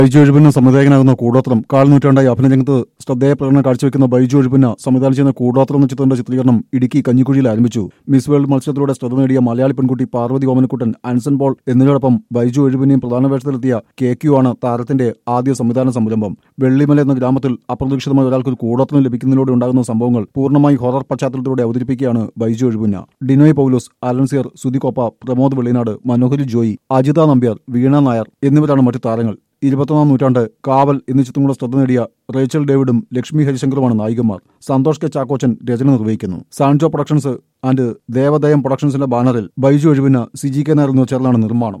ബൈജു എഴുപിന് സംവിധായകനാകുന്ന കൂടോത്രം കാൽ നൂറ്റാണ്ടായി അഭിനയരംഗത്ത് ശ്രദ്ധേയ പ്രകടനം കാഴ്ചവെക്കുന്ന ബൈജു എഴുപിന് സംവിധാനം ചെയ്യുന്ന കൂടോത്രം എന്ന ചിത്രത്തിന്റെ ചിത്രീകരണം ഇടുക്കി കഞ്ഞിക്കുഴിയിൽ ആരംഭിച്ചു മിസ് വേൾഡ് മത്സരത്തിലൂടെ ശ്രദ്ധ നേടിയ മലയാളി പെൺകുട്ടി പാർവതി ഓമനക്കുട്ടൻ ആൻസൺ പോൾ എന്നിവരോടൊപ്പം ബൈജു എഴുപിനെയും പ്രധാന വേഷത്തിലെത്തിയ കെ ക്യു ആണ് താരത്തിന്റെ ആദ്യ സംവിധാന സംരംഭം വെള്ളിമല എന്ന ഗ്രാമത്തിൽ അപ്രതീക്ഷിതമായി ഒരാൾക്ക് ഒരു കൂടോത്രം ലഭിക്കുന്നതിലൂടെ ഉണ്ടാകുന്ന സംഭവങ്ങൾ പൂർണ്ണമായി ഹൊറർ പശ്ചാത്തലത്തിലൂടെ അവതരിപ്പിക്കുകയാണ് ബൈജു എഴുപുന്ന ഡിനോയ് പൗലോസ് അലൻസിയർ സുതികോപ്പ പ്രമോദ് വെള്ളിനാട് മനോഹരി ജോയി അജിത നമ്പ്യാർ വീണ നായർ എന്നിവരാണ് മറ്റു താരങ്ങൾ ഇരുപത്തൊന്നാം നൂറ്റാണ്ട് കാവൽ എന്നീ ചിത്രങ്ങളുടെ ശ്രദ്ധ നേടിയ റേച്ചൽ ഡേവിഡും ലക്ഷ്മി ഹരിശങ്കറുമാണ് നായികമാർ സന്തോഷ് കെ ചാക്കോച്ചൻ രചന നിർവഹിക്കുന്നു സാൻജോ പ്രൊഡക്ഷൻസ് ആൻഡ് ദേവദയം പ്രൊഡക്ഷൻസിന്റെ ബാനറിൽ ബൈജു എഴുവിന് സി ജി കെ നായർ എന്നിവർ ചേർന്നാണ് നിർമ്മാണം